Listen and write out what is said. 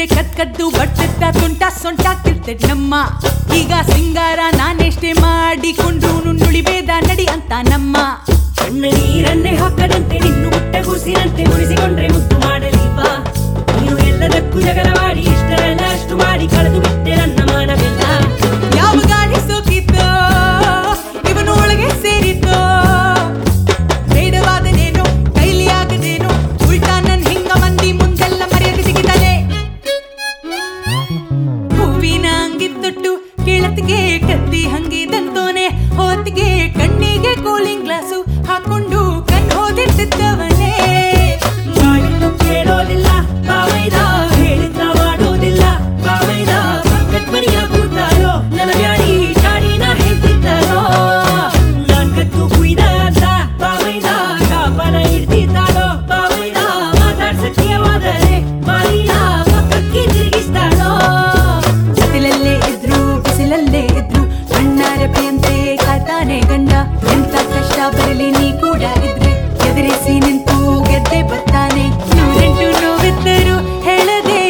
ಎದುರೆ ಕದ್ ಕದ್ದು ಬಟ್ಟೆತ್ತ ತುಂಟ ಸೊಂಟ ಕಿಲ್ತೆಡ್ ನಮ್ಮ ಈಗ ಸಿಂಗಾರ ನಾನೆಷ್ಟೇ ಮಾಡಿಕೊಂಡ್ರು ನುಳಿಬೇದ ನಡಿ ಅಂತ ನಮ್ಮ ಕಣ್ಣ ನೀರನ್ನೇ ಹಾಕದಂತೆ ನಿನ್ನು ಮುಟ್ಟಗೂಸಿನಂತೆ ಮುರಿಸಿಕೊಂಡ್ರೆ ಮುದ್ದು ಮಾಡಲಿಲ್ವಾ ನೀನು ಎಲ್ಲದಕ್ಕೂ ಜಗಳವಾಡಿ ಇಷ್ಟರೆಲ್ಲ ಅಷ್ಟು ಮಾಡಿ ಕಳೆದು ಬಿಟ್ಟೆ ನನ್ನ ಮಾನವೆಲ್ಲ ಯಾವ ಗಾಳಿ ಸೋಕಿತ್ತೋ ಇವನು ಒಳಗೆ ಸೇರಿತ್ತೋ ಬೇಡವಾದನೇನೋ ಕೈಲಿ ಆಗದೇನೋ ಉಲ್ಟಾ ನನ್ ಹಿಂಗ ಮಂದಿ ಮುಂದೆಲ್ಲ ಮರ್ಯಾದೆ ಸಿಗಿತಾನೆ ಹೂವಿನ ಅಂಗಿತ್ತೊಟ್ಟು ಕೇಳತ್ತಿಗೆ ಕತ್ತಿ ಹಂಗಿದಂತೋನೆ ಹೊತ್ತಿಗೆ ಕಣ್ಣಿಗೆ ಕೂಲಿಂಗ್ ಗ್ಲಾಸು ಹಾಕೊಂಡು ಕಣ್ ಹೋದಿರ್ತಿದ್ದವನೇ ಬಾಳಿನ್ನು ಕೇಳೋದಿಲ್ಲ ಬಾವೈದ ಹೇಳಿದ್ದ ಮಾಡೋದಿಲ್ಲ ಬಾವೈದ ಕಟ್ಮನಿಯ ಕೂತಾರೋ ನನ್ನ ಬ್ಯಾಡಿ ಚಾಡಿನ ಹೇಳ್ತಿದ್ದಾರೋ ನಾನ್ ಕತ್ತು ಕುಯ್ದ ಅಂತ ಬಾವೈದ ಕಾಪನ ಹಿಡ್ತಿದ್ದಾರೋ ಬಾವೈದ ಮಾತಾಡ್ಸಕ್ಕೆ ಹೋದರೆ ಮಾರಿನ ಪಕ್ಕಕ್ಕೆ ತಿರುಗಿಸ್ತಾಳೋ ಜತಿಲಲ್ಲೇ ಇದ್ರು ಬಿಸಿಲಲ್ಲೇ ಇದ್ರು ಕಣ್ಣಾರಪೆಯಂತೆ ಕಾಯ್ತಾನೆ ಗಂಡ ಎಂತ ಕಷ್ಟ ಬರಲಿ ನೀ ಕೂಡ ಇದ್ರೆ ಎದುರಿಸಿ ನಿಂತು ಗೆದ್ದೆ ಬರ್ತಾನೆ ನೂರೆಂಟು ನೋವಿದ್ದರು ಹೇಳದೆ